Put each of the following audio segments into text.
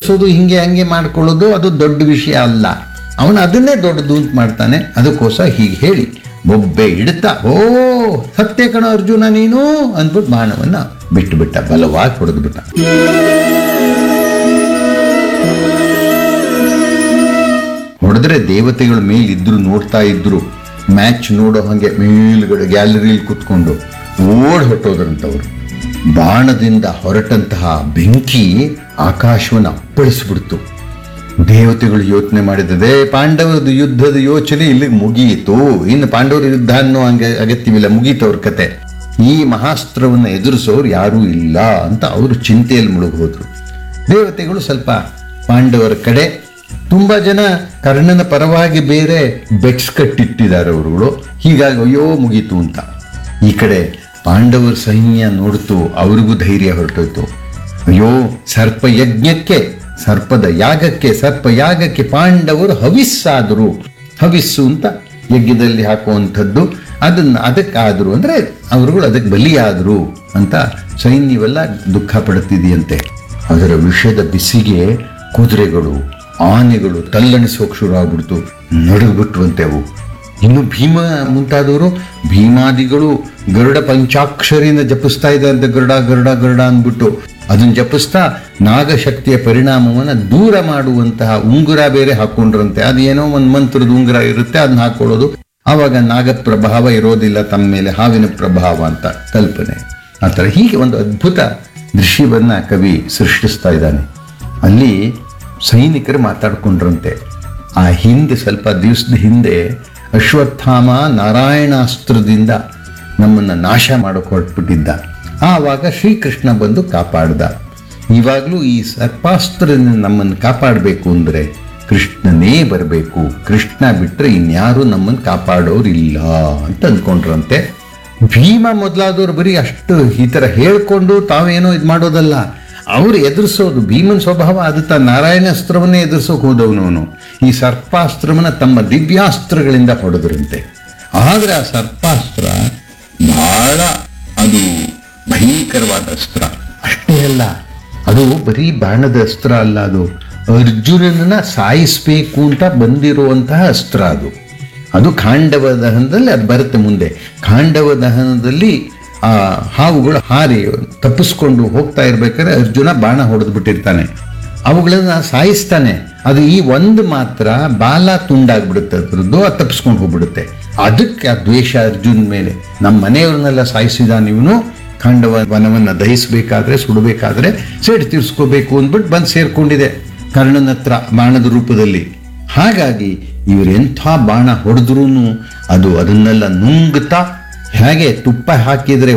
ಎದುರಿಸೋದು ಹಿಂಗೆ ಹಂಗೆ ಮಾಡ್ಕೊಳ್ಳೋದು ಅದು ದೊಡ್ಡ ವಿಷಯ ಅಲ್ಲ ಅವನು ಅದನ್ನೇ ದೊಡ್ಡದು ಅಂತ ಮಾಡ್ತಾನೆ ಅದಕ್ಕೋಸ್ಕರ ಹೀಗೆ ಹೇಳಿ ಬೊಬ್ಬೆ ಇಡ್ತಾ ಓ ಸತ್ಯ ಕಣ ಅರ್ಜುನ ನೀನು ಅಂದ್ಬಿಟ್ಟು ಬಾಣವನ್ನ ಬಿಟ್ಟು ಬಿಟ್ಟ ಬಲವಾಗಿ ಹೊಡೆದು ಬಿಟ್ಟ ಹೊಡೆದ್ರೆ ದೇವತೆಗಳ ಮೇಲಿದ್ರು ನೋಡ್ತಾ ಇದ್ರು ಮ್ಯಾಚ್ ನೋಡೋ ಹಾಗೆ ಮೇಲ್ಗಡೆ ಗ್ಯಾಲರಿಲಿ ಕುತ್ಕೊಂಡು ಓಡ್ ಹೊಟ್ಟೋದ್ರಂತವ್ರು ಬಾಣದಿಂದ ಹೊರಟಂತಹ ಬೆಂಕಿ ಆಕಾಶವನ್ನು ಅಪ್ಪಳಿಸ್ಬಿಡ್ತು ದೇವತೆಗಳು ಯೋಚನೆ ಮಾಡಿದರೆ ಪಾಂಡವರದ್ದು ಯುದ್ಧದ ಯೋಚನೆ ಇಲ್ಲಿಗೆ ಮುಗಿಯಿತು ಇನ್ನು ಪಾಂಡವರ ಯುದ್ಧ ಅನ್ನೋ ಹಂಗೆ ಅಗತ್ಯವಿಲ್ಲ ಮುಗೀತು ಅವ್ರ ಕತೆ ಈ ಮಹಾಸ್ತ್ರವನ್ನು ಎದುರಿಸೋರು ಯಾರೂ ಇಲ್ಲ ಅಂತ ಅವರು ಚಿಂತೆಯಲ್ಲಿ ಮುಳುಗೋದ್ರು ದೇವತೆಗಳು ಸ್ವಲ್ಪ ಪಾಂಡವರ ಕಡೆ ತುಂಬಾ ಜನ ಕರ್ಣನ ಪರವಾಗಿ ಬೇರೆ ಬೆಟ್ಸ್ ಕಟ್ಟಿಟ್ಟಿದ್ದಾರೆ ಅವರುಗಳು ಹೀಗಾಗಿ ಅಯ್ಯೋ ಮುಗೀತು ಅಂತ ಈ ಕಡೆ ಪಾಂಡವರ ಸೈನ್ಯ ನೋಡ್ತು ಅವ್ರಿಗೂ ಧೈರ್ಯ ಹೊರಟೋಯ್ತು ಅಯ್ಯೋ ಸರ್ಪ ಯಜ್ಞಕ್ಕೆ ಸರ್ಪದ ಯಾಗಕ್ಕೆ ಸರ್ಪ ಯಾಗಕ್ಕೆ ಪಾಂಡವರು ಹವಿಸ್ಸಾದರು ಹವಿಸ್ಸು ಅಂತ ಯಜ್ಞದಲ್ಲಿ ಹಾಕುವಂಥದ್ದು ಅದನ್ನ ಅದಕ್ಕಾದ್ರು ಅಂದ್ರೆ ಅವರುಗಳು ಅದಕ್ಕೆ ಬಲಿಯಾದರು ಅಂತ ಸೈನ್ಯವೆಲ್ಲ ದುಃಖ ಪಡುತ್ತಿದೆಯಂತೆ ಅದರ ವಿಷದ ಬಿಸಿಗೆ ಕುದುರೆಗಳು ಆನೆಗಳು ತಲ್ಲಣಿಸೋಕೆ ಶುರು ಆಗ್ಬಿಡ್ತು ನಡುಗ್ಬಿಟ್ವಂತೆ ಅವು ಇನ್ನು ಭೀಮ ಮುಂತಾದವರು ಭೀಮಾದಿಗಳು ಗರುಡ ಪಂಚಾಕ್ಷರಿನ ಜಪಿಸ್ತಾ ಇದ್ದಾರೆ ಗರುಡ ಗರುಡ ಗರುಡ ಅಂದ್ಬಿಟ್ಟು ಅದನ್ನ ಜಪಿಸ್ತಾ ನಾಗಶಕ್ತಿಯ ಪರಿಣಾಮವನ್ನು ದೂರ ಮಾಡುವಂತಹ ಉಂಗುರ ಬೇರೆ ಹಾಕೊಂಡ್ರಂತೆ ಅದು ಏನೋ ಒಂದು ಮಂತ್ರದ ಉಂಗುರ ಇರುತ್ತೆ ಅದನ್ನ ಹಾಕೊಳ್ಳೋದು ಆವಾಗ ನಾಗ ಪ್ರಭಾವ ಇರೋದಿಲ್ಲ ತಮ್ಮ ಮೇಲೆ ಹಾವಿನ ಪ್ರಭಾವ ಅಂತ ಕಲ್ಪನೆ ಆ ಥರ ಹೀಗೆ ಒಂದು ಅದ್ಭುತ ದೃಶ್ಯವನ್ನ ಕವಿ ಸೃಷ್ಟಿಸ್ತಾ ಇದ್ದಾನೆ ಅಲ್ಲಿ ಸೈನಿಕರು ಮಾತಾಡ್ಕೊಂಡ್ರಂತೆ ಆ ಹಿಂದೆ ಸ್ವಲ್ಪ ದಿವಸದ ಹಿಂದೆ ಅಶ್ವತ್ಥಾಮ ನಾರಾಯಣಾಸ್ತ್ರದಿಂದ ನಮ್ಮನ್ನು ನಾಶ ಮಾಡಕ್ಕೆ ಹೊರಟ್ಬಿಟ್ಟಿದ್ದ ಆವಾಗ ಶ್ರೀಕೃಷ್ಣ ಬಂದು ಕಾಪಾಡ್ದ ಇವಾಗಲೂ ಈ ಸರ್ಪಾಸ್ತ್ರದಿಂದ ನಮ್ಮನ್ನು ಕಾಪಾಡಬೇಕು ಅಂದರೆ ಕೃಷ್ಣನೇ ಬರಬೇಕು ಕೃಷ್ಣ ಬಿಟ್ಟರೆ ಇನ್ಯಾರು ನಮ್ಮನ್ನು ಕಾಪಾಡೋರಿಲ್ಲ ಅಂತ ಅಂದ್ಕೊಂಡ್ರಂತೆ ಭೀಮ ಮೊದಲಾದವ್ರು ಬರೀ ಅಷ್ಟು ಈ ಥರ ಹೇಳ್ಕೊಂಡು ತಾವೇನೋ ಇದು ಮಾಡೋದಲ್ಲ ಅವ್ರು ಎದುರಿಸೋದು ಭೀಮನ್ ಸ್ವಭಾವ ಅದು ತ ನಾರಾಯಣಾಸ್ತ್ರವನ್ನೇ ಎದುರಿಸೋಕೆ ಹೋದವನು ಅವನು ಈ ಸರ್ಪಾಸ್ತ್ರವನ್ನ ತಮ್ಮ ದಿವ್ಯಾಸ್ತ್ರಗಳಿಂದ ಹೊಡೆದ್ರಂತೆ ಆದ್ರೆ ಆ ಸರ್ಪಾಸ್ತ್ರ ಬಹಳ ಅದು ಭಯಂಕರವಾದ ಅಸ್ತ್ರ ಅಷ್ಟೇ ಅಲ್ಲ ಅದು ಬರೀ ಬಾಣದ ಅಸ್ತ್ರ ಅಲ್ಲ ಅದು ಅರ್ಜುನನ ಸಾಯಿಸ್ಬೇಕು ಅಂತ ಬಂದಿರುವಂತಹ ಅಸ್ತ್ರ ಅದು ಅದು ಖಾಂಡವ ದಹನದಲ್ಲಿ ಅದು ಬರುತ್ತೆ ಮುಂದೆ ಖಾಂಡವ ದಹನದಲ್ಲಿ ಆ ಹಾವುಗಳು ಹಾರಿ ತಪ್ಪಿಸ್ಕೊಂಡು ಹೋಗ್ತಾ ಇರ್ಬೇಕಾದ್ರೆ ಅರ್ಜುನ ಬಾಣ ಹೊಡೆದು ಬಿಟ್ಟಿರ್ತಾನೆ ಅವುಗಳನ್ನ ಸಾಯಿಸ್ತಾನೆ ಅದು ಈ ಒಂದು ಮಾತ್ರ ಬಾಲ ತುಂಡಾಗ್ಬಿಡುತ್ತೆ ಅದ್ರದ್ದು ಅದು ತಪ್ಪಿಸ್ಕೊಂಡು ಹೋಗ್ಬಿಡುತ್ತೆ ಅದಕ್ಕೆ ಆ ದ್ವೇಷ ಅರ್ಜುನ್ ಮೇಲೆ ನಮ್ಮ ಮನೆಯವ್ರನ್ನೆಲ್ಲ ಸಾಯಿಸಿದ ನೀವನು ಖಂಡವ ವನವನ್ನ ದಹಿಸಬೇಕಾದ್ರೆ ಸುಡಬೇಕಾದ್ರೆ ಸೇಡು ತೀರ್ಸ್ಕೋಬೇಕು ಅಂದ್ಬಿಟ್ಟು ಬಂದು ಸೇರ್ಕೊಂಡಿದೆ ಕರ್ಣನ ಹತ್ರ ಬಾಣದ ರೂಪದಲ್ಲಿ ಹಾಗಾಗಿ ಇವರು ಎಂಥ ಬಾಣ ಹೊಡೆದ್ರೂ ಅದು ಅದನ್ನೆಲ್ಲ ನುಂಗ್ತಾ ಹೇಗೆ ತುಪ್ಪ ಹಾಕಿದ್ರೆ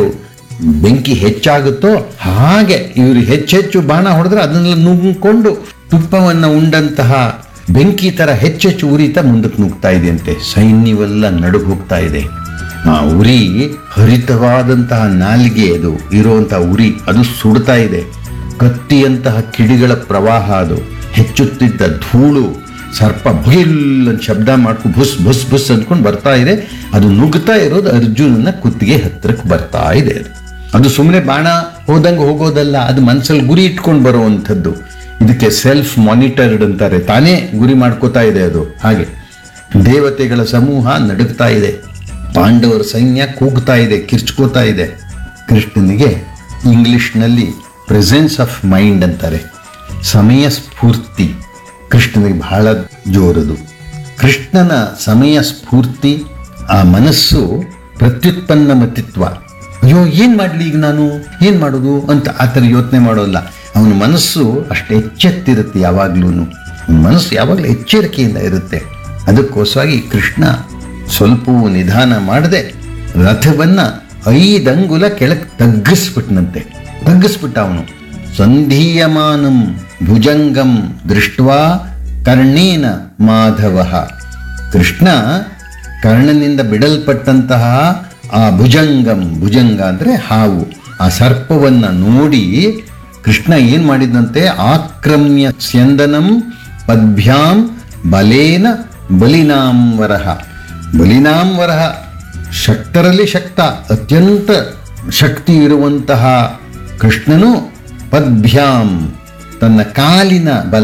ಬೆಂಕಿ ಹೆಚ್ಚಾಗುತ್ತೋ ಹಾಗೆ ಇವರು ಹೆಚ್ಚೆಚ್ಚು ಬಾಣ ಹೊಡೆದ್ರೆ ಅದನ್ನೆಲ್ಲ ನುಂಗ್ಕೊಂಡು ತುಪ್ಪವನ್ನು ಉಂಡಂತಹ ಬೆಂಕಿ ತರ ಹೆಚ್ಚೆಚ್ಚು ಉರಿತಾ ಮುಂದಕ್ಕೆ ನುಗ್ತಾ ಇದೆಯಂತೆ ಸೈನ್ಯವೆಲ್ಲ ನಡುಗ್ ಹೋಗ್ತಾ ಇದೆ ಆ ಉರಿ ಹರಿತವಾದಂತಹ ನಾಲಿಗೆ ಅದು ಇರುವಂತಹ ಉರಿ ಅದು ಸುಡ್ತಾ ಇದೆ ಕತ್ತಿಯಂತಹ ಕಿಡಿಗಳ ಪ್ರವಾಹ ಅದು ಹೆಚ್ಚುತ್ತಿದ್ದ ಧೂಳು ಸರ್ಪ ಭುಯಿಲ್ ಅಂತ ಶಬ್ದ ಮಾಡ್ಕೊಂಡು ಬುಸ್ ಬುಸ್ ಬುಸ್ ಅಂದ್ಕೊಂಡು ಬರ್ತಾ ಇದೆ ಅದು ನುಗ್ತಾ ಇರೋದು ಅರ್ಜುನನ ಕುತ್ತಿಗೆ ಹತ್ರಕ್ಕೆ ಬರ್ತಾ ಇದೆ ಅದು ಅದು ಸುಮ್ಮನೆ ಬಾಣ ಹೋದಂಗೆ ಹೋಗೋದಲ್ಲ ಅದು ಮನಸ್ಸಲ್ಲಿ ಗುರಿ ಇಟ್ಕೊಂಡು ಬರುವಂಥದ್ದು ಇದಕ್ಕೆ ಸೆಲ್ಫ್ ಮಾನಿಟರ್ಡ್ ಅಂತಾರೆ ತಾನೇ ಗುರಿ ಮಾಡ್ಕೋತಾ ಇದೆ ಅದು ಹಾಗೆ ದೇವತೆಗಳ ಸಮೂಹ ನಡುಗ್ತಾ ಇದೆ ಪಾಂಡವರ ಸೈನ್ಯ ಕೂಗ್ತಾ ಇದೆ ಕಿರ್ಚ್ಕೋತಾ ಇದೆ ಕೃಷ್ಣನಿಗೆ ಇಂಗ್ಲಿಷ್ನಲ್ಲಿ ಪ್ರೆಸೆನ್ಸ್ ಆಫ್ ಮೈಂಡ್ ಅಂತಾರೆ ಸಮಯ ಸ್ಫೂರ್ತಿ ಕೃಷ್ಣನಿಗೆ ಬಹಳ ಜೋರದು ಕೃಷ್ಣನ ಸಮಯ ಸ್ಫೂರ್ತಿ ಆ ಮನಸ್ಸು ಪ್ರತ್ಯುತ್ಪನ್ನ ಮತಿತ್ವ ಅಯ್ಯೋ ಏನ್ ಮಾಡ್ಲಿ ಈಗ ನಾನು ಏನ್ ಮಾಡೋದು ಅಂತ ಆ ಥರ ಯೋಚನೆ ಮಾಡೋಲ್ಲ ಅವನ ಮನಸ್ಸು ಅಷ್ಟು ಎಚ್ಚೆತ್ತಿರುತ್ತೆ ಯಾವಾಗ್ಲೂ ಮನಸ್ಸು ಯಾವಾಗಲೂ ಎಚ್ಚರಿಕೆಯಿಂದ ಇರುತ್ತೆ ಅದಕ್ಕೋಸ್ಕರವಾಗಿ ಕೃಷ್ಣ ಸ್ವಲ್ಪವೂ ನಿಧಾನ ಮಾಡದೆ ರಥವನ್ನ ಐದಂಗುಲ ಕೆಳಗೆ ತಗ್ಗಿಸ್ಬಿಟ್ನಂತೆ ತಗ್ಗಿಸ್ಬಿಟ್ಟ ಅವನು ಸಂಧೀಯಮಾನಂ ಭುಜಂಗಂ ದೃಷ್ಟ್ವಾ ಕರ್ಣೇನ ಮಾಧವ ಕೃಷ್ಣ ಕರ್ಣನಿಂದ ಬಿಡಲ್ಪಟ್ಟಂತಹ ಆ ಭುಜಂಗಂ ಭುಜಂಗ ಅಂದ್ರೆ ಹಾವು ಆ ಸರ್ಪವನ್ನ ನೋಡಿ ಕೃಷ್ಣ ಏನ್ ಮಾಡಿದಂತೆ ಆಕ್ರಮ್ಯ ಸ್ಯಂದನಂ ಪದ್ಭ್ಯಾಂ ಬಲೇನ ಬಲಿನಾಂವರಹ ಬಲಿನಾಂವರಹ ಶಕ್ತರಲ್ಲಿ ಶಕ್ತ ಅತ್ಯಂತ ಶಕ್ತಿ ಇರುವಂತಹ ಕೃಷ್ಣನು ಪದ್ಭ್ಯಾಂ ತನ್ನ ಕಾಲಿನ ಬಲ